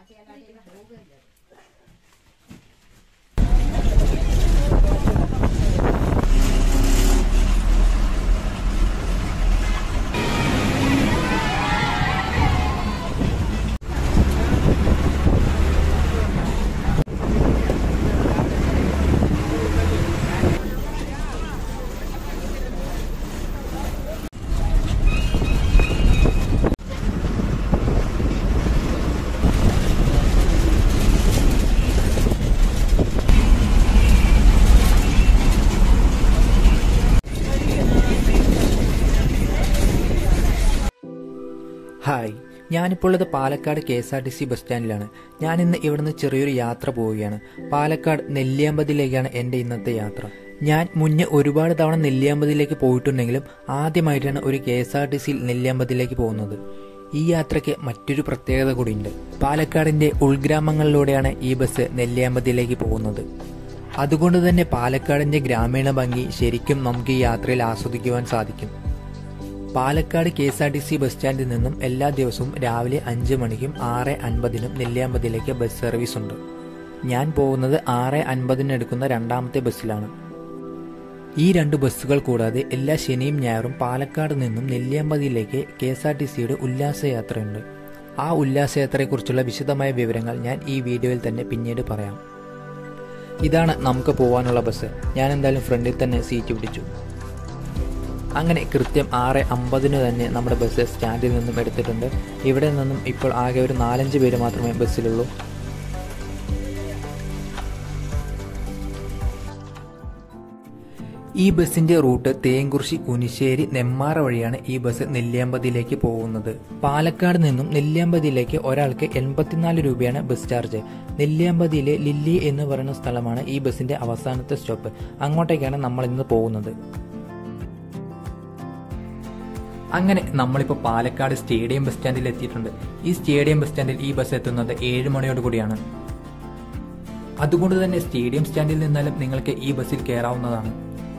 Hi ഞാനിപ്പോൾ ഉള്ളത് Palakkad K S R T C bus സ്റ്റാൻഡിലാണ് ഞാൻ ഇന്ന് ഇവിടുന്ന് ചെറിയൊരു യാത്ര പോവുകയാണ് പാലക്കാട് നെല്ലിയാമ്പതിയിലേക്കാണ് എൻ്റെ ഇന്നത്തെ യാത്ര ഞാൻ മുന്നേ ഒരുപാട് തവണ നെല്ലിയാമ്പതിയിലേക്ക് പോയിട്ടുണ്ടെങ്കിലും ആദ്യമായിട്ടാണ് ഒരു കെ എസ് ആർ ടി സിയിൽ നെല്ലിയാമ്പതിയിലേക്ക് പോകുന്നത് ഈ യാത്രയ്ക്ക് മറ്റൊരു പ്രത്യേകത കൂടിയുണ്ട് പാലക്കാടിൻ്റെ ഉൾഗ്രാമങ്ങളിലൂടെയാണ് ഈ ബസ് നെല്ലിയാമ്പതിയിലേക്ക് പോകുന്നത് അതുകൊണ്ട് തന്നെ പാലക്കാടിൻ്റെ ഗ്രാമീണ ഭംഗി ശരിക്കും നമുക്ക് ഈ യാത്രയിൽ ആസ്വദിക്കുവാൻ സാധിക്കും Palakkad K S R T C bus സ്റ്റാൻഡിൽ നിന്നും എല്ലാ ദിവസവും രാവിലെ അഞ്ച് മണിക്കും ആറ് അൻപതിനും നെല്ലിയാമ്പതിയിലേക്ക് ബസ് സർവീസ് ഉണ്ട് ഞാൻ പോകുന്നത് ആറ് അൻപതിന് എടുക്കുന്ന രണ്ടാമത്തെ ബസ്സിലാണ് ഈ രണ്ട് ബസ്സുകൾ കൂടാതെ എല്ലാ ശനിയും ഞായറും പാലക്കാട് നിന്നും നെല്ലിയാമ്പതിയിലേക്ക് കെ എസ് ആർ ടി സിയുടെ ഉല്ലാസയാത്രയുണ്ട് ആ ഉല്ലാസയാത്രയെക്കുറിച്ചുള്ള വിശദമായ വിവരങ്ങൾ ഞാൻ ഈ വീഡിയോയിൽ തന്നെ പിന്നീട് പറയാം ഇതാണ് നമുക്ക് പോകാനുള്ള ബസ് ഞാൻ എന്തായാലും ഫ്രണ്ടിൽ തന്നെ സീറ്റ് പിടിച്ചു അങ്ങനെ കൃത്യം ആറ് അമ്പതിന് തന്നെ നമ്മുടെ ബസ് സ്റ്റാൻഡിൽ നിന്നും എടുത്തിട്ടുണ്ട് ഇവിടെ നിന്നും ഇപ്പോൾ ആകെ ഒരു നാലഞ്ച് പേര് മാത്രമേ ബസ്സിലുള്ളൂ ഈ ബസിന്റെ റൂട്ട് തേങ്കുറിശി കുനിശ്ശേരി നെമ്മാറ വഴിയാണ് ഈ ബസ് നെല്ലിയാമ്പതിയിലേക്ക് പോകുന്നത് പാലക്കാട് നിന്നും നെല്ലിയാമ്പതിയിലേക്ക് ഒരാൾക്ക് എൺപത്തിനാല് രൂപയാണ് ബസ് ചാർജ് നെല്ലിയാമ്പതിയിലെ ലില്ലി എന്ന് പറയുന്ന സ്ഥലമാണ് ഈ ബസിന്റെ അവസാനത്തെ സ്റ്റോപ്പ് അങ്ങോട്ടേക്കാണ് നമ്മൾ ഇന്ന് പോകുന്നത് അങ്ങനെ നമ്മളിപ്പോൾ പാലക്കാട് സ്റ്റേഡിയം ബസ് സ്റ്റാൻഡിൽ എത്തിയിട്ടുണ്ട് ഈ സ്റ്റേഡിയം ബസ് സ്റ്റാൻഡിൽ ഈ ബസ് എത്തുന്നത് ഏഴ് മണിയോട് കൂടിയാണ് അതുകൊണ്ട് തന്നെ സ്റ്റേഡിയം സ്റ്റാൻഡിൽ നിന്നാലും നിങ്ങൾക്ക് ഈ ബസ്സിൽ കയറാവുന്നതാണ്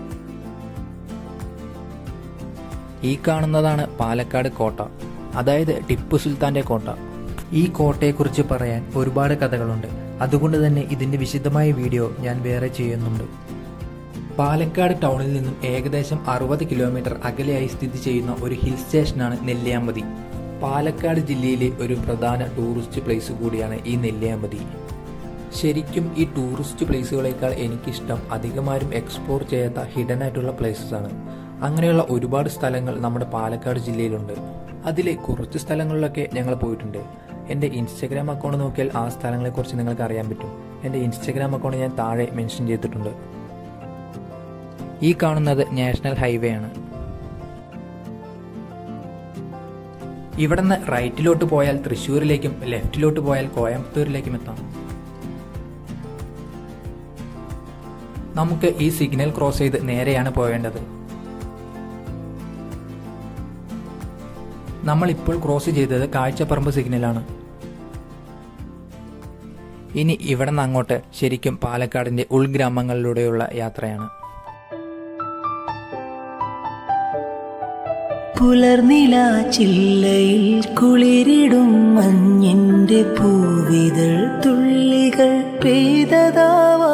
ഈ കാണുന്നതാണ് പാലക്കാട് കോട്ട അതായത് ടിപ്പു സുൽത്താന്റെ കോട്ട ഈ കോട്ടയെക്കുറിച്ച് പറയാൻ ഒരുപാട് കഥകളുണ്ട് അതുകൊണ്ട് തന്നെ ഇതിന്റെ വിശദമായ വീഡിയോ ഞാൻ വേറെ ചെയ്യുന്നുണ്ട് പാലക്കാട് ടൗണിൽ നിന്നും ഏകദേശം അറുപത് കിലോമീറ്റർ അകലെയായി സ്ഥിതി ചെയ്യുന്ന ഒരു ഹിൽ സ്റ്റേഷനാണ് നെല്ലിയാമ്പതി പാലക്കാട് ജില്ലയിലെ ഒരു പ്രധാന ടൂറിസ്റ്റ് പ്ലേസ് കൂടിയാണ് ഈ നെല്ലിയാമ്പതി ശരിക്കും ഈ ടൂറിസ്റ്റ് പ്ലേസുകളേക്കാൾ എനിക്കിഷ്ടം അധികമാരും എക്സ്പ്ലോർ ചെയ്യാത്ത ഹിഡൻ ആയിട്ടുള്ള പ്ലേസസ് ആണ് അങ്ങനെയുള്ള ഒരുപാട് സ്ഥലങ്ങൾ നമ്മുടെ പാലക്കാട് ജില്ലയിലുണ്ട് അതിലെ കുറച്ച് സ്ഥലങ്ങളിലൊക്കെ ഞങ്ങൾ പോയിട്ടുണ്ട് എൻ്റെ ഇൻസ്റ്റഗ്രാം അക്കൗണ്ട് നോക്കിയാൽ ആ സ്ഥലങ്ങളെക്കുറിച്ച് നിങ്ങൾക്ക് അറിയാൻ പറ്റും എൻ്റെ ഇൻസ്റ്റഗ്രാം അക്കൗണ്ട് ഞാൻ താഴെ മെൻഷൻ ചെയ്തിട്ടുണ്ട് ഈ കാണുന്നത് നാഷണൽ ഹൈവേ ആണ് ഇവിടുന്ന് റൈറ്റിലോട്ട് പോയാൽ തൃശ്ശൂരിലേക്കും ലെഫ്റ്റിലോട്ട് പോയാൽ കോയമ്പത്തൂരിലേക്കും എത്താം നമുക്ക് ഈ സിഗ്നൽ ക്രോസ് ചെയ്ത് നേരെയാണ് പോകേണ്ടത് നമ്മൾ ഇപ്പോൾ ക്രോസ് ചെയ്തത് കാഴ്ചപ്പറമ്പ് സിഗ്നലാണ് ഇനി ഇവിടെ നിന്ന് അങ്ങോട്ട് ശരിക്കും പാലക്കാടിന്റെ ഉൾഗ്രാമങ്ങളിലൂടെയുള്ള യാത്രയാണ് പുലർനില ചില്ലയിൽ കുളിരിടും മഞ്ഞിന്റെ പൂവിതൾ തുള്ളികൾ പെയ്തതാവാ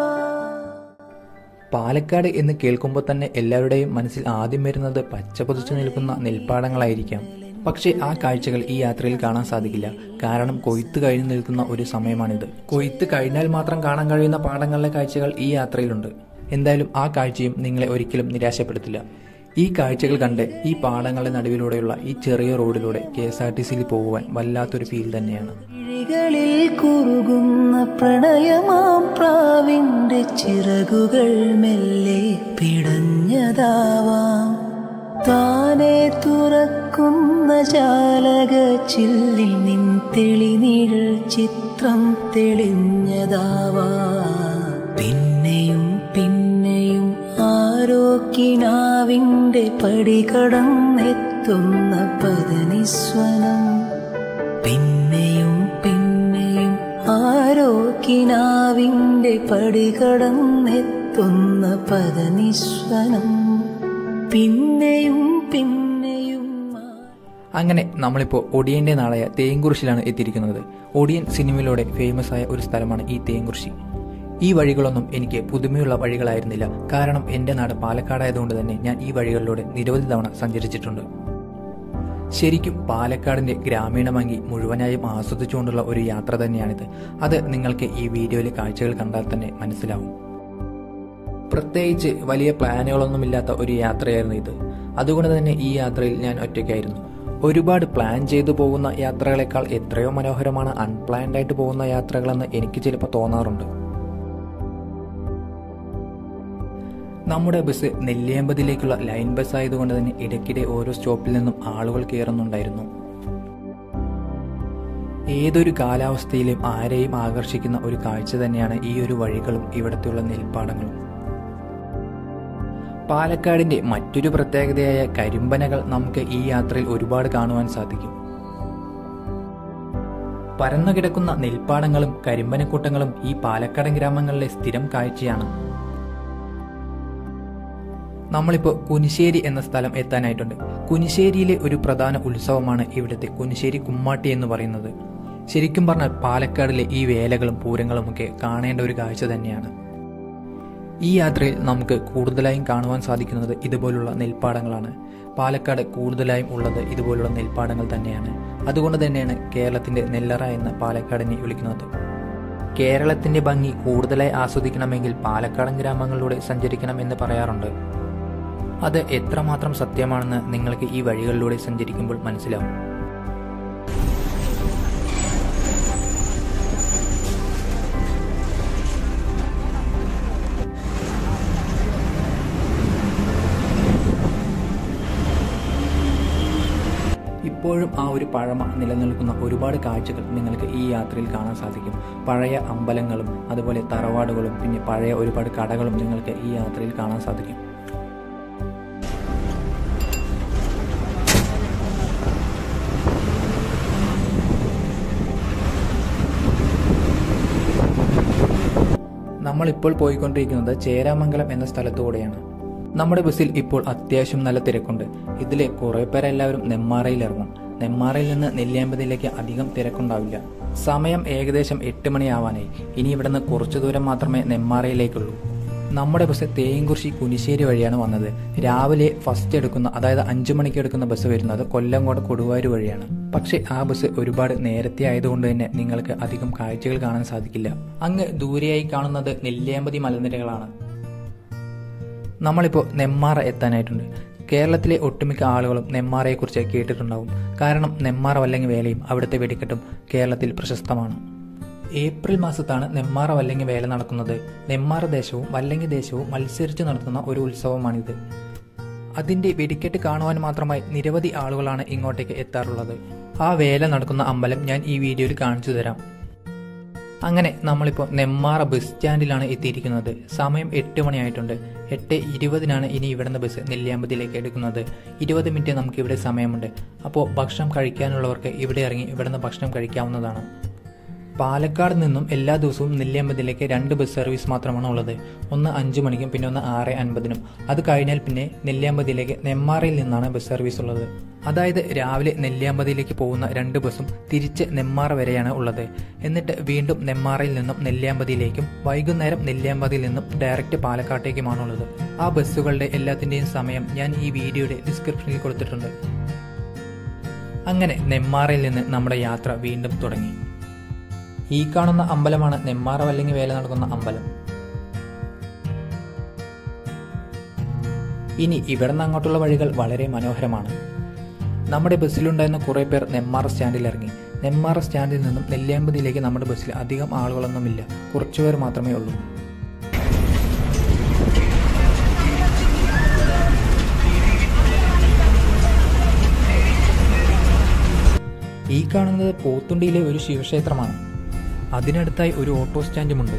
പാലക്കാട് എന്ന് കേൾക്കുമ്പോൾ തന്നെ എല്ലാവരുടെയും മനസ്സിൽ ആദ്യം വരുന്നത് പച്ച പൊതിച്ചു നിൽക്കുന്ന നെൽപ്പാടങ്ങളായിരിക്കാം പക്ഷേ ആ കാഴ്ചകൾ ഈ യാത്രയിൽ കാണാൻ സാധിക്കില്ല കാരണം കൊയ്ത്ത് കഴിഞ്ഞു നിൽക്കുന്ന ഒരു സമയമാണിത് കൊയ്ത്ത് കഴിഞ്ഞാൽ മാത്രം കാണാൻ കഴിയുന്ന പാടങ്ങളിലെ കാഴ്ചകൾ ഈ യാത്രയിലുണ്ട് എന്തായാലും ആ കാഴ്ചയും നിങ്ങളെ ഒരിക്കലും നിരാശപ്പെടുത്തില്ല ഈ കാഴ്ചകൾ കണ്ട് ഈ പാടങ്ങളുടെ നടുവിലൂടെയുള്ള ഈ ചെറിയ റോഡിലൂടെ കെ എസ് ആർ ടി സിയിൽ പോകുവാൻ വല്ലാത്തൊരു ഫീൽ തന്നെയാണ് കിഴികളിൽ കുറുകുന്ന പ്രണയമാം പ്രാവിന്റെ ചിറകുകൾ മെല്ലെ പിടഞ്ഞതാവാം താനെ തുറക്കുന്ന ജാലക ചില്ലിൽ നിൻ തെളിനീഴൽ ചിത്രം തെളിഞ്ഞതാവാം പിന്നെയും പിന്നെയും ആരോ കിനാവിന്റെ പടി കടന്നെത്തുന്ന പദനിസ്വനം പിന്നെയും പിന്നെയും ആരോ കിനാവിന്റെ പടി കടന്നെത്തുന്ന പദനിസ്വനം പിന്നെയും പിന്നെയും ആ- അങ്ങനെ നമ്മളിപ്പോൾ ഒടിയന്റെ നാളായ തേങ്കുറിശിലാണ് എത്തിയിരിക്കുന്നത് ഒടിയൻ സിനിമയിലൂടെ ഫേമസ് ആയ ഒരു സ്ഥലമാണ് ഈ തേങ്കുറിശി ഈ വഴികളൊന്നും എനിക്ക് പുതുമയുള്ള വഴികളായിരുന്നില്ല കാരണം എൻ്റെ നാട് പാലക്കാടായതുകൊണ്ട് തന്നെ ഞാൻ ഈ വഴികളിലൂടെ നിരവധി തവണ സഞ്ചരിച്ചിട്ടുണ്ട് ശരിക്കും പാലക്കാടിന്റെ ഗ്രാമീണ ഭംഗി മുഴുവനായും ആസ്വദിച്ചുകൊണ്ടുള്ള ഒരു യാത്ര തന്നെയാണിത് അത് നിങ്ങൾക്ക് ഈ വീഡിയോയിലെ കാഴ്ചകൾ കണ്ടാൽ തന്നെ മനസ്സിലാവും പ്രത്യേകിച്ച് വലിയ പ്ലാനുകളൊന്നുമില്ലാത്ത ഒരു യാത്രയായിരുന്നു ഇത് അതുകൊണ്ട് തന്നെ ഈ യാത്രയിൽ ഞാൻ ഒറ്റയ്ക്കായിരുന്നു ഒരുപാട് പ്ലാൻ ചെയ്തു പോകുന്ന യാത്രകളെക്കാൾ എത്രയോ മനോഹരമാണ് അൺപ്ലാൻഡ് ആയിട്ട് പോകുന്ന യാത്രകളെന്ന് എനിക്ക് ചിലപ്പോൾ തോന്നാറുണ്ട് നമ്മുടെ ബസ് നെല്ലിയാമ്പതിലേക്കുള്ള ലൈൻ ബസ് ആയതുകൊണ്ട് തന്നെ ഇടയ്ക്കിടെ ഓരോ സ്റ്റോപ്പിൽ നിന്നും ആളുകൾ കയറുന്നുണ്ടായിരുന്നു ഏതൊരു കാലാവസ്ഥയിലും ആരെയും ആകർഷിക്കുന്ന ഒരു കാഴ്ച തന്നെയാണ് ഈ ഒരു വഴികളും ഇവിടത്തെയുള്ള നെൽപ്പാടങ്ങളും പാലക്കാടിന്റെ മറ്റൊരു പ്രത്യേകതയായ കരിമ്പനകൾ നമുക്ക് ഈ യാത്രയിൽ ഒരുപാട് കാണുവാൻ സാധിക്കും പരന്നു കിടക്കുന്ന നെൽപ്പാടങ്ങളും കരിമ്പനക്കൂട്ടങ്ങളും ഈ പാലക്കാടൻ ഗ്രാമങ്ങളിലെ സ്ഥിരം കാഴ്ചയാണ് നമ്മളിപ്പോൾ കുനിശ്ശേരി എന്ന സ്ഥലം എത്താനായിട്ടുണ്ട് കുനിശ്ശേരിയിലെ ഒരു പ്രധാന ഉത്സവമാണ് ഇവിടുത്തെ കുനിശ്ശേരി കുമ്മാട്ടി എന്ന് പറയുന്നത് ശരിക്കും പറഞ്ഞാൽ പാലക്കാടിലെ ഈ വേലകളും പൂരങ്ങളും ഒക്കെ കാണേണ്ട ഒരു കാഴ്ച തന്നെയാണ് ഈ യാത്രയിൽ നമുക്ക് കൂടുതലായും കാണുവാൻ സാധിക്കുന്നത് ഇതുപോലുള്ള നെൽപ്പാടങ്ങളാണ് പാലക്കാട് കൂടുതലായും ഉള്ളത് ഇതുപോലുള്ള നെൽപ്പാടങ്ങൾ തന്നെയാണ് അതുകൊണ്ട് തന്നെയാണ് കേരളത്തിന്റെ നെല്ലറ എന്ന് പാലക്കാടിനെ വിളിക്കുന്നത് കേരളത്തിന്റെ ഭംഗി കൂടുതലായി ആസ്വദിക്കണമെങ്കിൽ പാലക്കാടൻ ഗ്രാമങ്ങളിലൂടെ സഞ്ചരിക്കണം എന്ന് പറയാറുണ്ട് അത് എത്രമാത്രം സത്യമാണെന്ന് നിങ്ങൾക്ക് ഈ വഴികളിലൂടെ സഞ്ചരിക്കുമ്പോൾ മനസ്സിലാവും ഇപ്പോഴും ആ ഒരു പഴമ നിലനിൽക്കുന്ന ഒരുപാട് കാഴ്ചകൾ നിങ്ങൾക്ക് ഈ യാത്രയിൽ കാണാൻ സാധിക്കും പഴയ അമ്പലങ്ങളും അതുപോലെ തറവാടുകളും പിന്നെ പഴയ ഒരുപാട് കടകളും നിങ്ങൾക്ക് ഈ യാത്രയിൽ കാണാൻ സാധിക്കും നമ്മളിപ്പോൾ പോയിക്കൊണ്ടിരിക്കുന്നത് ചേരാമംഗലം എന്ന സ്ഥലത്തൂടെയാണ് നമ്മുടെ ബസ്സിൽ ഇപ്പോൾ അത്യാവശ്യം നല്ല തിരക്കുണ്ട് ഇതിലെ കുറെ പേരെല്ലാവരും നെമ്മാറയിൽ ഇറങ്ങും നെമ്മാറയിൽ നിന്ന് നെല്ലിയാമ്പതിയിലേക്ക് അധികം തിരക്കുണ്ടാവില്ല സമയം ഏകദേശം എട്ട് മണിയാവാനായി ഇനി ഇവിടുന്ന് കുറച്ചു ദൂരം മാത്രമേ നെമ്മാറയിലേക്കുള്ളൂ നമ്മുടെ ബസ് തേയൻകുറിശി കുനിശ്ശേരി വഴിയാണ് വന്നത് രാവിലെ ഫസ്റ്റ് എടുക്കുന്ന അതായത് അഞ്ചു മണിക്ക് എടുക്കുന്ന ബസ് വരുന്നത് കൊല്ലങ്കോട് കൊടുവായൂർ വഴിയാണ് പക്ഷേ ആ ബസ് ഒരുപാട് നേരത്തെ ആയതുകൊണ്ട് തന്നെ നിങ്ങൾക്ക് അധികം കാഴ്ചകൾ കാണാൻ സാധിക്കില്ല അങ്ങ് ദൂരെയായി കാണുന്നത് നെല്ലിയാമ്പതി മലനിരകളാണ് നമ്മളിപ്പോൾ നെമ്മാറ എത്താനായിട്ടുണ്ട് കേരളത്തിലെ ഒട്ടുമിക്ക ആളുകളും നെമ്മാറയെക്കുറിച്ച് കേട്ടിട്ടുണ്ടാവും കാരണം നെമ്മാറ വല്ലങ്ങി വേലയും അവിടുത്തെ വെടിക്കെട്ടും കേരളത്തിൽ പ്രശസ്തമാണ് ഏപ്രിൽ മാസത്താണ് നെമ്മാറ വല്ലങ്ങി വേല നടക്കുന്നത് നെമ്മാറ ദേശവും വല്ലങ്ങി ദേശവും മത്സരിച്ച് നടത്തുന്ന ഒരു ഉത്സവമാണിത് അതിന്റെ വെടിക്കെട്ട് കാണുവാൻ മാത്രമായി നിരവധി ആളുകളാണ് ഇങ്ങോട്ടേക്ക് എത്താറുള്ളത് ആ വേല നടക്കുന്ന അമ്പലം ഞാൻ ഈ വീഡിയോയിൽ കാണിച്ചു തരാം അങ്ങനെ നമ്മളിപ്പോൾ നെമ്മാറ ബസ് സ്റ്റാൻഡിലാണ് എത്തിയിരിക്കുന്നത് സമയം എട്ട് മണിയായിട്ടുണ്ട് എട്ട് ഇരുപതിനാണ് ഇനി ഇവിടുന്ന് ബസ് നെല്ലിയാമ്പതിയിലേക്ക് എടുക്കുന്നത് ഇരുപത് മിനിറ്റ് നമുക്ക് ഇവിടെ സമയമുണ്ട് അപ്പോൾ ഭക്ഷണം കഴിക്കാനുള്ളവർക്ക് ഇവിടെ ഇറങ്ങി ഇവിടുന്ന് ഭക്ഷണം കഴിക്കാവുന്നതാണ് പാലക്കാട് നിന്നും എല്ലാ ദിവസവും നെല്ലിയാമ്പതിയിലേക്ക് രണ്ട് ബസ് സർവീസ് മാത്രമാണ് ഉള്ളത് ഒന്ന് അഞ്ചു മണിക്കും പിന്നെ ഒന്ന് ആറ് അൻപതിനും അത് കഴിഞ്ഞാൽ പിന്നെ നെല്ലിയാമ്പതിയിലേക്ക് നെമ്മാറയിൽ നിന്നാണ് ബസ് സർവീസ് ഉള്ളത് അതായത് രാവിലെ നെല്ലിയാമ്പതിയിലേക്ക് പോകുന്ന രണ്ട് ബസ്സും തിരിച്ച് നെമ്മാറ വരെയാണ് ഉള്ളത് എന്നിട്ട് വീണ്ടും നെമ്മാറയിൽ നിന്നും നെല്ലിയാമ്പതിയിലേക്കും വൈകുന്നേരം നെല്ലിയാമ്പതിയിൽ നിന്നും ഡയറക്റ്റ് പാലക്കാട്ടേക്കുമാണുള്ളത് ആ ബസ്സുകളുടെ എല്ലാത്തിൻ്റെയും സമയം ഞാൻ ഈ വീഡിയോയുടെ ഡിസ്ക്രിപ്ഷനിൽ കൊടുത്തിട്ടുണ്ട് അങ്ങനെ നെമ്മാറയിൽ നിന്ന് നമ്മുടെ യാത്ര വീണ്ടും തുടങ്ങി ഈ കാണുന്ന അമ്പലമാണ് നെമ്മാറ വല്ലങ്ങി വേല നടക്കുന്ന അമ്പലം ഇനി ഇവിടുന്ന് അങ്ങോട്ടുള്ള വഴികൾ വളരെ മനോഹരമാണ് നമ്മുടെ ബസ്സിലുണ്ടായിരുന്ന കുറേ പേർ നെമ്മാറ സ്റ്റാൻഡിൽ ഇറങ്ങി നെമ്മാറ സ്റ്റാൻഡിൽ നിന്നും നെല്ലിയാമ്പതിയിലേക്ക് നമ്മുടെ ബസ്സിൽ അധികം ആളുകളൊന്നുമില്ല കുറച്ചുപേർ മാത്രമേ ഉള്ളൂ ഈ കാണുന്നത് പോത്തുണ്ടിയിലെ ഒരു ശിവക്ഷേത്രമാണ് അതിനടുത്തായി ഒരു ഓട്ടോ സ്റ്റാൻഡുമുണ്ട്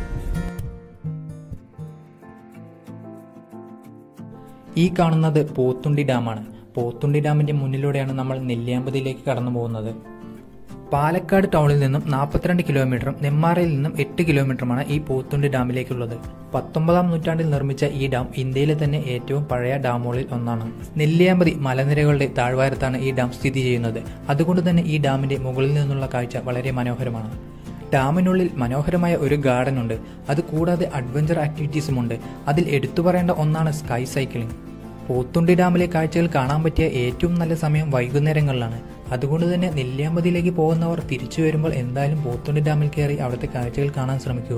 ഈ കാണുന്നത് പോത്തുണ്ടി ഡാമാണ് പോത്തുണ്ടി ഡാമിന്റെ മുന്നിലൂടെയാണ് നമ്മൾ നെല്ലിയാമ്പതിയിലേക്ക് കടന്നു പോകുന്നത് പാലക്കാട് ടൗണിൽ നിന്നും നാൽപ്പത്തിരണ്ട് കിലോമീറ്ററും നെമ്മാറയിൽ നിന്നും എട്ട് കിലോമീറ്ററുമാണ് ഈ പോത്തുണ്ടി ഡാമിലേക്കുള്ളത് പത്തൊമ്പതാം നൂറ്റാണ്ടിൽ നിർമ്മിച്ച ഈ ഡാം ഇന്ത്യയിലെ തന്നെ ഏറ്റവും പഴയ ഡാമുകളിൽ ഒന്നാണ് നെല്ലിയാമ്പതി മലനിരകളുടെ താഴ്വാരത്താണ് ഈ ഡാം സ്ഥിതി ചെയ്യുന്നത് അതുകൊണ്ട് തന്നെ ഈ ഡാമിന്റെ മുകളിൽ നിന്നുള്ള കാഴ്ച വളരെ മനോഹരമാണ് ഡാമിനുള്ളിൽ മനോഹരമായ ഒരു ഗാർഡൻ ഉണ്ട് അത് കൂടാതെ അഡ്വഞ്ചർ ആക്ടിവിറ്റീസും ഉണ്ട് അതിൽ എടുത്തു പറയേണ്ട ഒന്നാണ് സ്കൈ സൈക്ലിംഗ് പോത്തുണ്ടി ഡാമിലെ കാഴ്ചകൾ കാണാൻ പറ്റിയ ഏറ്റവും നല്ല സമയം വൈകുന്നേരങ്ങളിലാണ് അതുകൊണ്ട് തന്നെ നെല്ലിയാമ്പതിയിലേക്ക് പോകുന്നവർ തിരിച്ചു വരുമ്പോൾ എന്തായാലും പോത്തുണ്ടി ഡാമിൽ കയറി അവിടുത്തെ കാഴ്ചകൾ കാണാൻ ശ്രമിക്കുക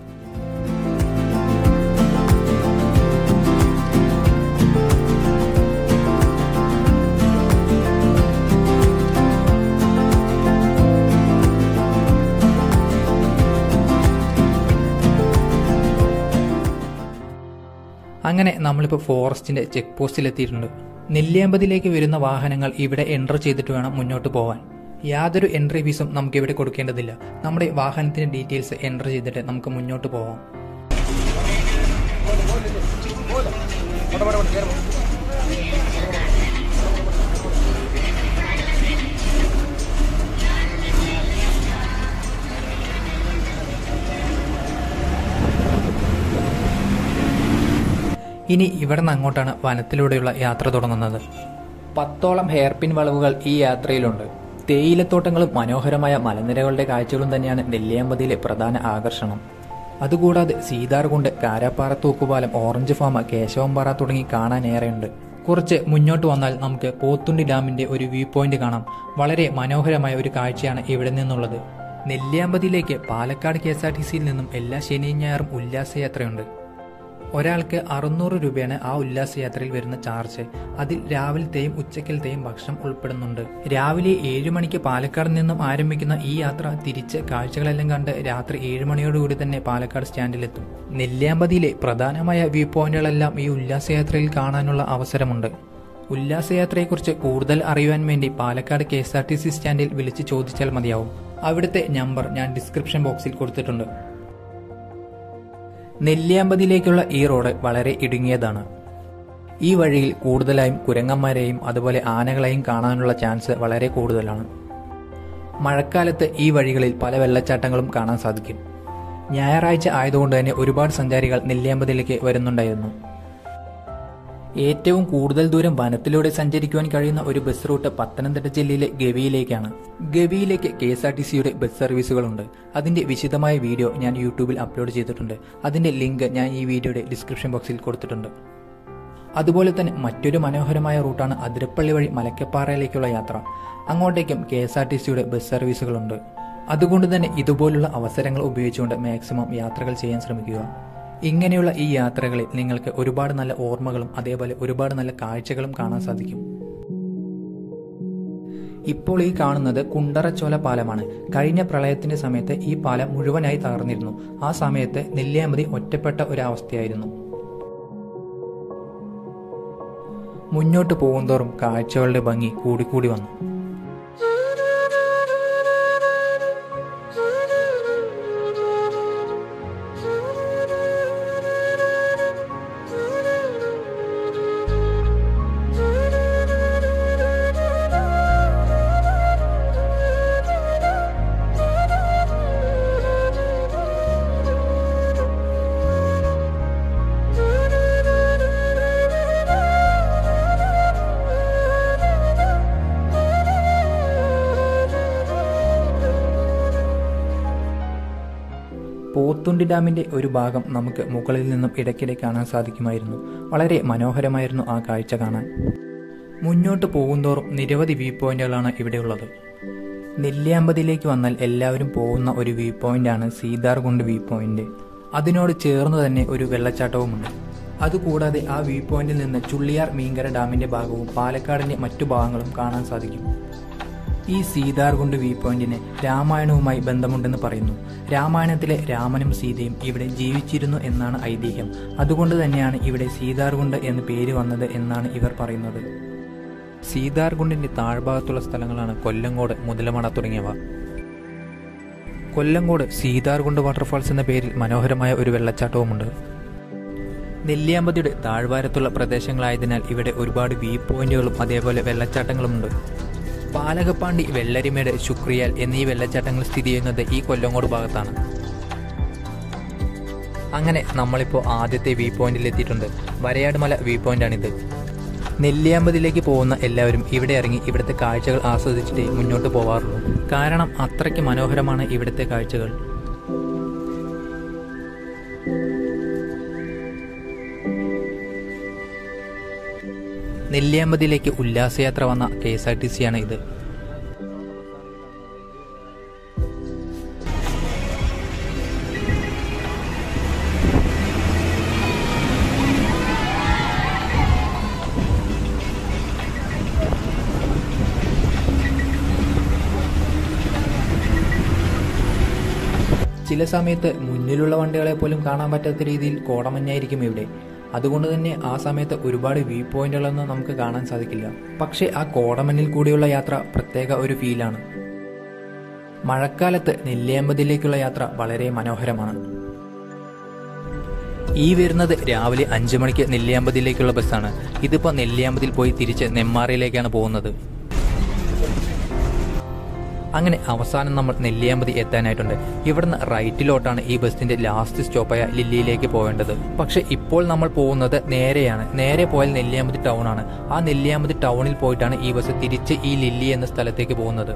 അങ്ങനെ നമ്മളിപ്പോൾ ഫോറസ്റ്റിന്റെ ചെക്ക് പോസ്റ്റിൽ എത്തിയിട്ടുണ്ട് നെല്ലിയാമ്പതിയിലേക്ക് വരുന്ന വാഹനങ്ങൾ ഇവിടെ എൻറ്റർ ചെയ്തിട്ട് വേണം മുന്നോട്ട് പോകാൻ യാതൊരു എൻട്രി ഫീസും നമുക്ക് ഇവിടെ കൊടുക്കേണ്ടതില്ല നമ്മുടെ വാഹനത്തിന്റെ ഡീറ്റെയിൽസ് എൻറ്റർ ചെയ്തിട്ട് നമുക്ക് മുന്നോട്ട് പോകാം ഇനി ഇവിടെ നിന്ന് അങ്ങോട്ടാണ് വനത്തിലൂടെയുള്ള യാത്ര തുടങ്ങുന്നത് പത്തോളം ഹെയർപിൻ വളവുകൾ ഈ യാത്രയിലുണ്ട് തേയിലത്തോട്ടങ്ങളും മനോഹരമായ മലനിരകളുടെ കാഴ്ചകളും തന്നെയാണ് നെല്ലിയാമ്പതിയിലെ പ്രധാന ആകർഷണം അതുകൂടാതെ സീതാർകുണ്ട് കാരാപ്പാറ തൂക്കുപാലം ഓറഞ്ച് ഫാം കേശവംപാറ തുടങ്ങി കാണാനേറെയുണ്ട് കുറച്ച് മുന്നോട്ട് വന്നാൽ നമുക്ക് പോത്തുണ്ടി ഡാമിന്റെ ഒരു വ്യൂ പോയിന്റ് കാണാം വളരെ മനോഹരമായ ഒരു കാഴ്ചയാണ് ഇവിടെ നിന്നുള്ളത് നെല്ലിയാമ്പതിയിലേക്ക് Palakkad K S R T സിയിൽ നിന്നും എല്ലാ ശനിയും ഞായറും ഉല്ലാസയാത്രയുണ്ട് ഒരാൾക്ക് അറുന്നൂറ് രൂപയാണ് ആ ഉല്ലാസയാത്രയിൽ വരുന്ന ചാർജ് അതിൽ രാവിലത്തെയും ഉച്ചക്കലത്തെയും ഭക്ഷണം ഉൾപ്പെടുന്നുണ്ട് രാവിലെ ഏഴ് മണിക്ക് പാലക്കാട് നിന്നും ആരംഭിക്കുന്ന ഈ യാത്ര തിരിച്ച് കാഴ്ചകളെല്ലാം കണ്ട് രാത്രി ഏഴ് മണിയോടുകൂടി തന്നെ പാലക്കാട് സ്റ്റാൻഡിലെത്തും നെല്ലിയാമ്പതിയിലെ പ്രധാനമായ വ്യൂ പോയിന്റുകളെല്ലാം ഈ ഉല്ലാസയാത്രയിൽ കാണാനുള്ള അവസരമുണ്ട് ഉല്ലാസയാത്രയെക്കുറിച്ച് കൂടുതൽ അറിയുവാൻ വേണ്ടി Palakkad K S R T C സ്റ്റാൻഡിൽ വിളിച്ച് ചോദിച്ചാൽ മതിയാവും അവിടുത്തെ നമ്പർ ഞാൻ ഡിസ്ക്രിപ്ഷൻ ബോക്സിൽ കൊടുത്തിട്ടുണ്ട് നെല്ലിയാമ്പതിയിലേക്കുള്ള ഈ റോഡ് വളരെ ഇടുങ്ങിയതാണ് ഈ വഴിയിൽ കൂടുതലായും കുരങ്ങന്മാരെയും അതുപോലെ ആനകളെയും കാണാനുള്ള ചാൻസ് വളരെ കൂടുതലാണ് മഴക്കാലത്ത് ഈ വഴികളിൽ പല വെള്ളച്ചാട്ടങ്ങളും കാണാൻ സാധിക്കും ഞായറാഴ്ച ആയതുകൊണ്ട് തന്നെ ഒരുപാട് സഞ്ചാരികൾ നെല്ലിയാമ്പതിയിലേക്ക് വരുന്നുണ്ടായിരുന്നു ഏറ്റവും കൂടുതൽ ദൂരം വനത്തിലൂടെ സഞ്ചരിക്കുവാൻ കഴിയുന്ന ഒരു ബസ് റൂട്ട് പത്തനംതിട്ട ജില്ലയിലെ ഗവിയിലേക്കാണ് ഗവിയിലേക്ക് കെ എസ് ആർ ടി സിയുടെ ബസ് സർവീസുകളുണ്ട് അതിന്റെ വിശദമായ വീഡിയോ ഞാൻ യൂട്യൂബിൽ അപ്ലോഡ് ചെയ്തിട്ടുണ്ട് അതിന്റെ ലിങ്ക് ഞാൻ ഈ വീഡിയോയുടെ ഡിസ്ക്രിപ്ഷൻ ബോക്സിൽ കൊടുത്തിട്ടുണ്ട് അതുപോലെ തന്നെ മറ്റൊരു മനോഹരമായ റൂട്ടാണ് അതിരപ്പള്ളി വഴി മലക്കപ്പാറയിലേക്കുള്ള യാത്ര അങ്ങോട്ടേക്കും കെ എസ് ആർ ടി സിയുടെ ബസ് സർവീസുകളുണ്ട് അതുകൊണ്ട് തന്നെ ഇതുപോലുള്ള അവസരങ്ങൾ ഉപയോഗിച്ചുകൊണ്ട് മാക്സിമം യാത്രകൾ ചെയ്യാൻ ശ്രമിക്കുക ഇങ്ങനെയുള്ള ഈ യാത്രകളിൽ നിങ്ങൾക്ക് ഒരുപാട് നല്ല ഓർമ്മകളും അതേപോലെ ഒരുപാട് നല്ല കാഴ്ചകളും കാണാൻ സാധിക്കും ഇപ്പോൾ ഈ കാണുന്നത് കുണ്ടറച്ചോല പാലമാണ് കഴിഞ്ഞ പ്രളയത്തിന്റെ സമയത്ത് ഈ പാലം മുഴുവനായി തകർന്നിരുന്നു ആ സമയത്ത് നെല്ലിയാമ്പതി ഒറ്റപ്പെട്ട ഒരു അവസ്ഥയായിരുന്നു മുന്നോട്ട് പോകുന്തോറും കാഴ്ചകളുടെ ഭംഗി കൂടിക്കൂടി വന്നു പോത്തുണ്ടി ഡാമിന്റെ ഒരു ഭാഗം നമുക്ക് മുകളിൽ നിന്നും ഇടയ്ക്കിടെ കാണാൻ സാധിക്കുമായിരുന്നു വളരെ മനോഹരമായിരുന്നു ആ കാഴ്ച കാണാൻ മുന്നോട്ട് പോകുന്തോറും നിരവധി വ്യൂ പോയിന്റുകളാണ് ഇവിടെയുള്ളത് നെല്ലിയാമ്പതിയിലേക്ക് വന്നാൽ എല്ലാവരും പോകുന്ന ഒരു വ്യൂ പോയിന്റാണ് സീതാർകുണ്ട് വ്യൂ പോയിന്റ് അതിനോട് ചേർന്ന് തന്നെ ഒരു വെള്ളച്ചാട്ടവുമുണ്ട് അതുകൂടാതെ ആ വ്യൂ പോയിന്റിൽ നിന്ന് ചുള്ളിയാർ മീങ്കര ഡാമിന്റെ ഭാഗവും പാലക്കാടിന്റെ മറ്റു ഭാഗങ്ങളും കാണാൻ സാധിക്കും ഈ സീതാർകുണ്ട് വ്യൂ പോയിന്റിന് രാമായണവുമായി ബന്ധമുണ്ടെന്ന് പറയുന്നു രാമായണത്തിലെ രാമനും സീതയും ഇവിടെ ജീവിച്ചിരുന്നു എന്നാണ് ഐതിഹ്യം അതുകൊണ്ട് തന്നെയാണ് ഇവിടെ സീതാർകുണ്ട് എന്ന് പേര് വന്നത് എന്നാണ് ഇവർ പറയുന്നത് സീതാർകുണ്ടിന്റെ താഴ്ഭാഗത്തുള്ള സ്ഥലങ്ങളാണ് കൊല്ലങ്കോട് മുതലമട തുടങ്ങിയവ കൊല്ലങ്കോട് സീതാർകുണ്ട് വാട്ടർഫാൾസ് എന്ന പേരിൽ മനോഹരമായ ഒരു വെള്ളച്ചാട്ടവുമുണ്ട് നെല്ലിയാമ്പതിയുടെ താഴ്വാരത്തുള്ള പ്രദേശങ്ങളായതിനാൽ ഇവിടെ ഒരുപാട് വ്യൂ പോയിന്റുകളും അതേപോലെ വെള്ളച്ചാട്ടങ്ങളുമുണ്ട് പാലകപ്പാണ്ടി വെള്ളരിമേട് ശുക്രിയാൽ എന്നീ വെള്ളച്ചാട്ടങ്ങൾ സ്ഥിതി ചെയ്യുന്നത് ഈ കൊല്ലങ്കോട് ഭാഗത്താണ് അങ്ങനെ നമ്മളിപ്പോൾ ആദ്യത്തെ വ്യൂ പോയിന്റിൽ എത്തിയിട്ടുണ്ട് വരയാട് മല വ്യൂ പോയിന്റാണിത് നെല്ലിയാമ്പതിലേക്ക് പോകുന്ന എല്ലാവരും ഇവിടെ ഇറങ്ങി ഇവിടുത്തെ കാഴ്ചകൾ ആസ്വദിച്ചിട്ടേ മുന്നോട്ട് പോവാറുള്ളൂ കാരണം അത്രയ്ക്ക് മനോഹരമാണ് ഇവിടുത്തെ കാഴ്ചകൾ നെല്ലിയാമ്പതിയിലേക്ക് ഉല്ലാസയാത്ര വന്ന K S R T C ആണ് ഇത് ചില സമയത്ത് മുന്നിലുള്ള വണ്ടികളെ പോലും കാണാൻ പറ്റാത്ത രീതിയിൽ കോടമഞ്ഞായിരിക്കും ഇവിടെ അതുകൊണ്ട് തന്നെ ആ സമയത്ത് ഒരുപാട് വ്യൂ പോയിന്റുകളൊന്നും നമുക്ക് കാണാൻ സാധിക്കില്ല പക്ഷേ ആ കോടമഞ്ഞിൽ കൂടിയുള്ള യാത്ര പ്രത്യേക ഒരു ഫീലാണ് മഴക്കാലത്ത് നെല്ലിയാമ്പതിയിലേക്കുള്ള യാത്ര വളരെ മനോഹരമാണ് ഈ വരുന്നത് രാവിലെ അഞ്ചു മണിക്ക് നെല്ലിയാമ്പതിയിലേക്കുള്ള ബസ്സാണ് ഇതിപ്പോൾ നെല്ലിയാമ്പതിയിൽ പോയി തിരിച്ച് നെമ്മാറയിലേക്കാണ് പോകുന്നത് അങ്ങനെ അവസാനം നമ്മൾ നെല്ലിയാമ്പതി എത്താനായിട്ടുണ്ട് ഇവിടുന്ന് റൈറ്റിലോട്ടാണ് ഈ ബസ്സിന്റെ ലാസ്റ്റ് സ്റ്റോപ്പായ ലില്ലിയിലേക്ക് പോകേണ്ടത് പക്ഷെ ഇപ്പോൾ നമ്മൾ പോകുന്നത് നേരെയാണ് നേരെ പോയാൽ നെല്ലിയാമ്പതി ടൗൺ ആണ് ആ നെല്ലിയാമ്പതി ടൗണിൽ പോയിട്ടാണ് ഈ ബസ് തിരിച്ച് ഈ ലില്ലി എന്ന സ്ഥലത്തേക്ക് പോകുന്നത്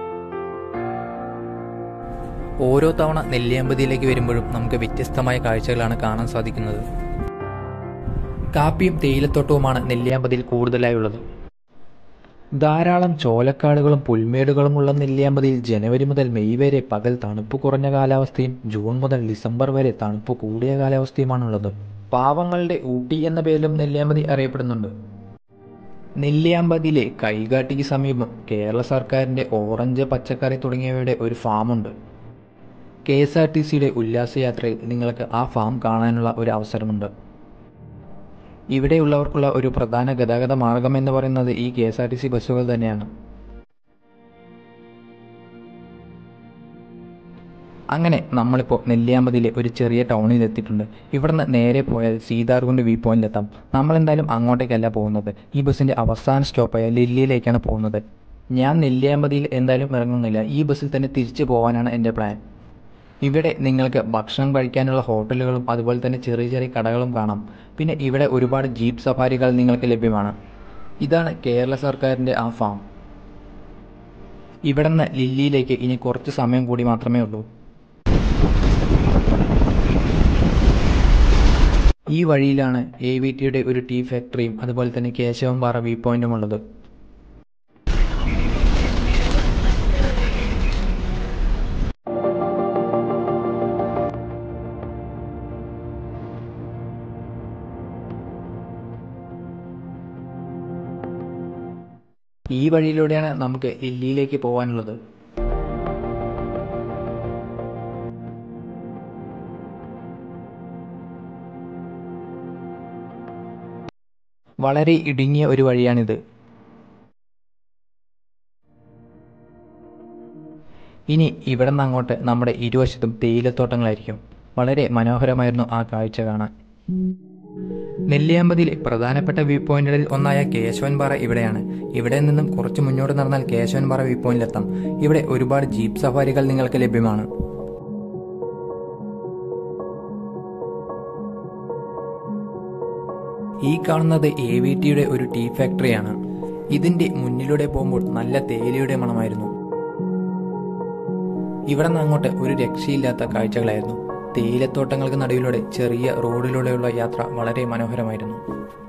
ഓരോ തവണ നെല്ലിയാമ്പതിയിലേക്ക് വരുമ്പോഴും നമുക്ക് വ്യത്യസ്തമായ കാഴ്ചകളാണ് കാണാൻ സാധിക്കുന്നത് കാപ്പിയും തേയിലത്തോട്ടവുമാണ് നെല്ലിയാമ്പതിയിൽ കൂടുതലായുള്ളത് ധാരാളം ചോലക്കാടുകളും പുൽമേടുകളും ഉള്ള നെല്ലിയാമ്പതിയിൽ ജനുവരി മുതൽ മെയ് വരെ പകൽ തണുപ്പ് കുറഞ്ഞ കാലാവസ്ഥയും ജൂൺ മുതൽ ഡിസംബർ വരെ തണുപ്പ് കൂടിയ കാലാവസ്ഥയുമാണുള്ളത് പാവങ്ങളുടെ ഊട്ടി എന്ന പേരിലും നെല്ലിയാമ്പതി അറിയപ്പെടുന്നുണ്ട് നെല്ലിയാമ്പതിയിലെ കൈകാട്ടിക്ക് സമീപം കേരള സർക്കാരിൻ്റെ ഓറഞ്ച് പച്ചക്കറി തുടങ്ങിയവയുടെ ഒരു ഫാമുണ്ട് കെ എസ് ആർ ടി സിയുടെ ഉല്ലാസയാത്രയിൽ നിങ്ങൾക്ക് ആ ഫാം കാണാനുള്ള ഒരു അവസരമുണ്ട് ഇവിടെയുള്ളവർക്കുള്ള ഒരു പ്രധാന ഗതാഗത മാർഗം എന്ന് പറയുന്നത് ഈ K S R T C ബസ്സുകൾ തന്നെയാണ് അങ്ങനെ നമ്മളിപ്പോൾ നെല്ലിയാമ്പതിയിലെ ഒരു ചെറിയ ടൗണിൽ എത്തിയിട്ടുണ്ട് ഇവിടുന്ന് നേരെ പോയാൽ സീതാർകുണ്ട് വ്യൂ പോയിന്റിലെത്താം നമ്മൾ എന്തായാലും അങ്ങോട്ടേക്കല്ല പോകുന്നത് ഈ ബസ്സിൻ്റെ അവസാന സ്റ്റോപ്പായ ലില്ലിയിലേക്കാണ് പോകുന്നത് ഞാൻ നെല്ലിയാമ്പതിയിൽ എന്തായാലും ഇറങ്ങുന്നില്ല ഈ ബസ്സിൽ തന്നെ തിരിച്ചു പോകാനാണ് എൻ്റെ പ്ലാൻ ഇവിടെ നിങ്ങൾക്ക് ഭക്ഷണം കഴിക്കാനുള്ള ഹോട്ടലുകളും അതുപോലെ തന്നെ ചെറിയ ചെറിയ കടകളും കാണാം പിന്നെ ഇവിടെ ഒരുപാട് ജീപ്പ് സഫാരികൾ നിങ്ങൾക്ക് ലഭ്യമാണ് ഇതാണ് കേരള സർക്കാരിൻ്റെ ആ ഫാം ഇവിടെ നിന്ന് ലില്ലിയിലേക്ക് ഇനി കുറച്ച് സമയം കൂടി മാത്രമേ ഉള്ളൂ ഈ വഴിയിലാണ് എ വി ടിയുടെ ഒരു ടീ ഫാക്ടറിയും അതുപോലെ തന്നെ കേശവൻപാറ വ്യൂ പോയിന്റും ഉള്ളത് ഈ വഴിയിലൂടെയാണ് നമുക്ക് ലില്ലിയിലേക്ക് പോകാനുള്ളത് വളരെ ഇടുങ്ങിയ ഒരു വഴിയാണിത് ഇനി ഇവിടെ നിന്ന് അങ്ങോട്ട് നമ്മുടെ ഇരുവശത്തും തേയിലത്തോട്ടങ്ങളായിരിക്കും വളരെ മനോഹരമായിരുന്നു ആ കാഴ്ച കാണാൻ നെല്ലിയാമ്പതിയിലെ പ്രധാനപ്പെട്ട വ്യൂ പോയിന്റുകളിൽ ഒന്നായ കേശവൻപാറ ഇവിടെയാണ് ഇവിടെ നിന്നും കുറച്ച് മുന്നോട്ട് നടന്നാൽ കേശവൻപാറ വ്യൂ പോയിന്റിലെത്താം ഇവിടെ ഒരുപാട് ജീപ്പ് സഫാരികൾ നിങ്ങൾക്ക് ലഭ്യമാണ് ഈ കാണുന്നത് എ വി ടിയുടെ ഒരു ടീ ഫാക്ടറിയാണ് ഇതിന്റെ മുന്നിലൂടെ പോകുമ്പോൾ നല്ല തേയിലയുടെ മണമായിരുന്നു ഇവിടെ നിന്ന് അങ്ങോട്ട് ഒരു രക്ഷയില്ലാത്ത കാഴ്ചകളായിരുന്നു തേയിലത്തോട്ടങ്ങൾക്ക് നടുവിലൂടെ ചെറിയ റോഡിലൂടെയുള്ള യാത്ര വളരെ മനോഹരമായിരുന്നു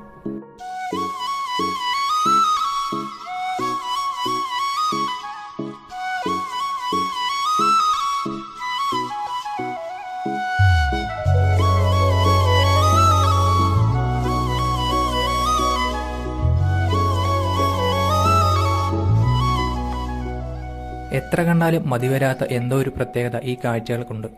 എത്ര കണ്ടാലും മതിവരാത്ത എന്തോ ഒരു പ്രത്യേകത ഈ കാഴ്ചകൾക്കുണ്ട്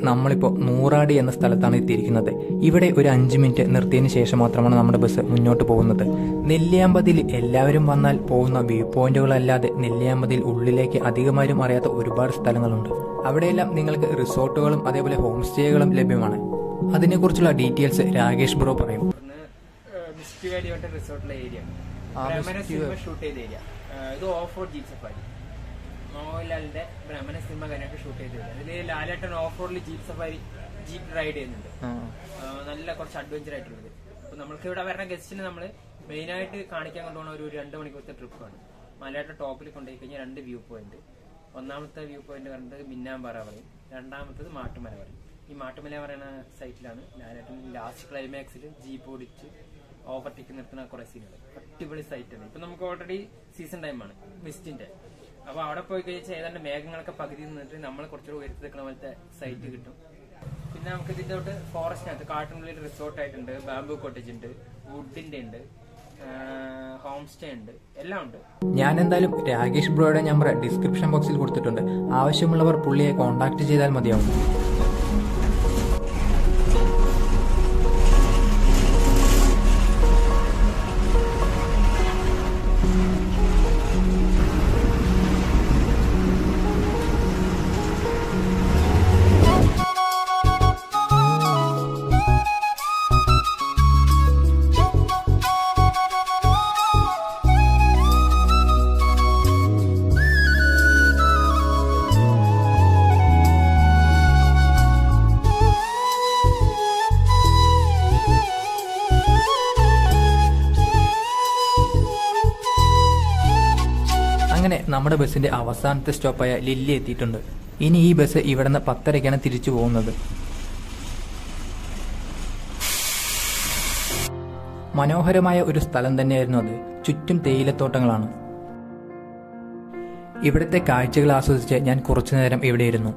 നമ്മളിപ്പോൾ നൂറാടി എന്ന സ്ഥലത്താണ് എത്തിയിരിക്കുന്നത് ഇവിടെ ഒരു അഞ്ച് മിനിറ്റ് നിർത്തിയതിന് ശേഷം മാത്രമാണ് നമ്മുടെ ബസ് മുന്നോട്ട് പോകുന്നത് നെല്ലിയാമ്പതിയിൽ എല്ലാവരും വന്നാൽ പോകുന്ന വ്യൂ പോയിന്റുകളല്ലാതെ നെല്ലിയാമ്പതിയിൽ ഉള്ളിലേക്ക് അധികമാരും അറിയാത്ത ഒരുപാട് സ്ഥലങ്ങളുണ്ട് അവിടെയെല്ലാം നിങ്ങൾക്ക് റിസോർട്ടുകളും അതേപോലെ ഹോം സ്റ്റേകളും ലഭ്യമാണ് അതിനെക്കുറിച്ചുള്ള ഡീറ്റെയിൽസ് രാകേഷ് ബ്രോ പറയും മിസ്റ്റ് വാലി പറഞ്ഞ റിസോർട്ടിലെ ഏരിയ ആ, Bhramaram Mist cinema Valley. Shoot ചെയ്ത ഏരിയ ഇത് ഓഫ് റോഡ് ജീപ്പ് സഫാരി മോഹൻലാലിന്റെ ബ്രഹ്മന സിനിമ കാര്യമായിട്ട് ഷൂട്ട് ചെയ്ത ഏരിയ ഇതിൽ ലാലേട്ടൻ ഓഫ് റോഡിൽ ജീപ്പ് സഫാരി ജീപ്പ് റൈഡ് ചെയ്യുന്നുണ്ട് ആ, നല്ല കുറച്ച് അഡ്വഞ്ചർ ആയിട്ടുള്ളത് അപ്പൊ നമ്മൾക്ക് ഇവിടെ വരുന്ന ഗസ്റ്റിന് നമ്മൾ മെയിൻ ആയിട്ട് കാണിക്കാൻ കൊണ്ടുപോകുന്ന ഒരു രണ്ട് മണിക്കൂറത്തെ ട്രിപ്പാണ് മലയാറ്റ ടോപ്പിൽ കൊണ്ടുപോയി കഴിഞ്ഞാൽ രണ്ട് വ്യൂ പോയിന്റ് ഒന്നാമത്തെ വ്യൂ പോയിന്റ് പറയുന്നത് മിന്നാമ്പാറ പറയും രണ്ടാമത്തത് മാട്ടുമല പറയും ഈ മാട്ടുമല പറയുന്ന സൈറ്റിലാണ് ലാലേട്ടൻ ലാസ്റ്റ് ക്ലൈമാക്സിൽ ജീപ്പ് ഓടിച്ച് ഓവർടേക്ക് നിർത്തുന്ന കുറെ സീനുകൾ അടിപൊളി സൈറ്റാണ് ഇപ്പൊ നമുക്ക് ഓൾറെഡി സീസൺ ടൈമാണ് മിസ്റ്റിന്റെ അപ്പൊ അവിടെ പോയി കഴിഞ്ഞാൽ ഏതാണ്ട് മേഘങ്ങളൊക്കെ പകുതി നിന്നിട്ട് നമ്മൾ കുറച്ചുകൂടി ഉയർത്തി നിൽക്കുന്ന പോലത്തെ സൈറ്റ് കിട്ടും പിന്നെ നമുക്ക് ഇതിന്റെ തൊട്ട് ഫോറസ്റ്റിനകത്ത് കാട്ടിനുള്ളിൽ റിസോർട്ട് ആയിട്ടുണ്ട് ബാംബു കോട്ടേജ് ഉണ്ട് വുഡിന്റെ ഉണ്ട് ഹോം സ്റ്റേ ഉണ്ട് എല്ലാം ഉണ്ട് ഞാൻ എന്തായാലും രാകേഷ് ബ്രോയുടെ നമ്പർ ഡിസ്ക്രിപ്ഷൻ ബോക്സിൽ കൊടുത്തിട്ടുണ്ട് ആവശ്യമുള്ളവർ പുള്ളിയെ കോൺടാക്ട് ചെയ്താൽ മതിയാവും അങ്ങനെ നമ്മുടെ ബസ്സിന്റെ അവസാനത്തെ സ്റ്റോപ്പായ ലില്ലി എത്തിയിട്ടുണ്ട് ഇനി ഈ ബസ് ഇവിടുന്ന് പത്തരയ്ക്കാണ് തിരിച്ചു പോകുന്നത് മനോഹരമായ ഒരു സ്ഥലം തന്നെയായിരുന്നു അത് ചുറ്റും തേയിലത്തോട്ടങ്ങളാണ് ഇവിടുത്തെ കാഴ്ചകൾ ആസ്വദിച്ച് ഞാൻ കുറച്ചു നേരം ഇവിടെ ഇരുന്നു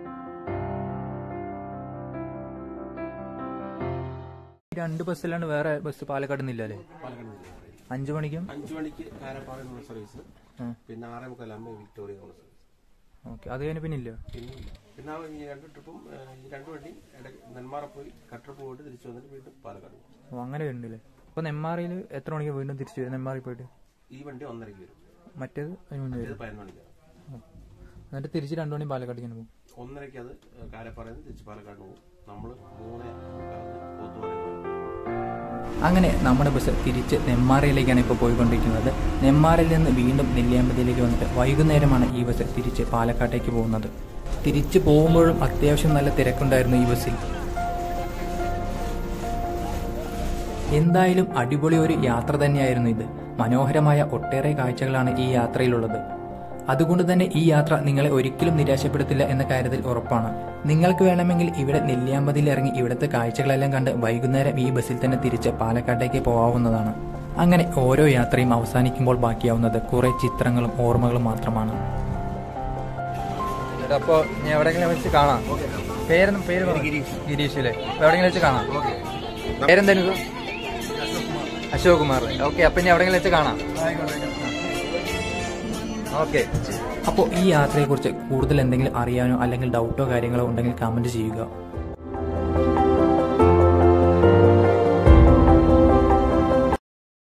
രണ്ട് ബസ്സിലാണ് വേറെ ബസ് പാലക്കാട് നിന്നില്ലല്ലേ അഞ്ചു മണിക്കും അഞ്ചു മണിക്ക് കാരപ്പാറ എന്നുള്ള സർവീസ് ഉം. പിന്നെ ആറേ മുക്കാലാകുമ്പോൾ വിക്ടോറിയ എന്നുള്ള സർവീസ് ഓക്കെ അത് കഴിഞ്ഞ് പിന്നെ ഇല്ല പിന്നെ ഇല്ല. പിന്നെ ആ ഈ രണ്ട് ട്രിപ്പും ഏഹ്, ഈ രണ്ട് വണ്ടി ഇടയ്ക്ക് നെന്മാറ പോയി കട്ടർ പോയിട്ട് തിരിച്ചു വന്നിട്ട് വീണ്ടും പാലക്കാട് പോകും ഓ അങ്ങനെ വരുന്നുണ്ടല്ലേ അപ്പൊ നെമ്മാറയിൽ എത്ര മണിക്ക് വീണ്ടും തിരിച്ചു വരും നെമ്മാറി പോയിട്ട് ഈ വണ്ടി ഒന്നരയ്ക്ക് വരും മറ്റേത് അതിന് മുന്നേ ഇത് വരും പതിനൊന്ന് മണിക്കാണ് എന്നിട്ട് തിരിച്ച് രണ്ടു മണി പാലക്കാട്ടേക്ക് പോകും ഒന്നരയ്ക്ക് അത് കാരപ്പാറയിൽ നിന്ന് തിരിച്ച് പാലക്കാട് പോകും നമ്മൾ മൂന്ന് മുക്കാലിന് പോത്തുപാറയിൽ പോകും അങ്ങനെ നമ്മുടെ ബസ് തിരിച്ച് നെമ്മാറയിലേക്കാണ് ഇപ്പോൾ പോയിക്കൊണ്ടിരിക്കുന്നത് നെമ്മാറയിൽ നിന്ന് വീണ്ടും നെല്ലിയാമ്പതിയിലേക്ക് വന്നിട്ട് വൈകുന്നേരമാണ് ഈ ബസ് തിരിച്ച് പാലക്കാട്ടേക്ക് പോകുന്നത് തിരിച്ചു പോകുമ്പോഴും അത്യാവശ്യം നല്ല തിരക്കുണ്ടായിരുന്നു ഈ ബസ്സിൽ എന്തായാലും അടിപൊളി ഒരു യാത്ര തന്നെയായിരുന്നു ഇത് മനോഹരമായ ഒട്ടേറെ കാഴ്ചകളാണ് ഈ യാത്രയിലുള്ളത് അതുകൊണ്ട് തന്നെ ഈ യാത്ര നിങ്ങളെ ഒരിക്കലും നിരാശപ്പെടുത്തില്ല എന്ന കാര്യത്തിൽ ഉറപ്പാണ് നിങ്ങൾക്ക് വേണമെങ്കിൽ ഇവിടെ നെല്ലിയാമ്പതിയിൽ ഇറങ്ങി ഇവിടുത്തെ കാഴ്ചകളെല്ലാം കണ്ട് വൈകുന്നേരം ഈ ബസ്സിൽ തന്നെ തിരിച്ച് പാലക്കാട്ടേക്ക് പോകാവുന്നതാണ് അങ്ങനെ ഓരോ യാത്രയും അവസാനിക്കുമ്പോൾ ബാക്കിയാവുന്നത് കുറെ ചിത്രങ്ങളും ഓർമ്മകളും മാത്രമാണ് അപ്പോ ഞാൻ എവിടെയെങ്കിലും വെച്ച് കാണാം പേര് പേര് ഗിരീഷ് അല്ലേ എവിടെയെങ്കിലും വെച്ച് കാണാം പേരെന്തായിരുന്നു അശോക് കുമാർ ഓക്കെ അപ്പൊ ഇനി എവിടെയെങ്കിലും വെച്ച് കാണാം ഓക്കെ അപ്പോൾ ഈ യാത്രയെക്കുറിച്ച് കൂടുതൽ എന്തെങ്കിലും അറിയാനോ അല്ലെങ്കിൽ ഡൗട്ടോ കാര്യങ്ങളോ ഉണ്ടെങ്കിൽ കമന്റ് ചെയ്യുക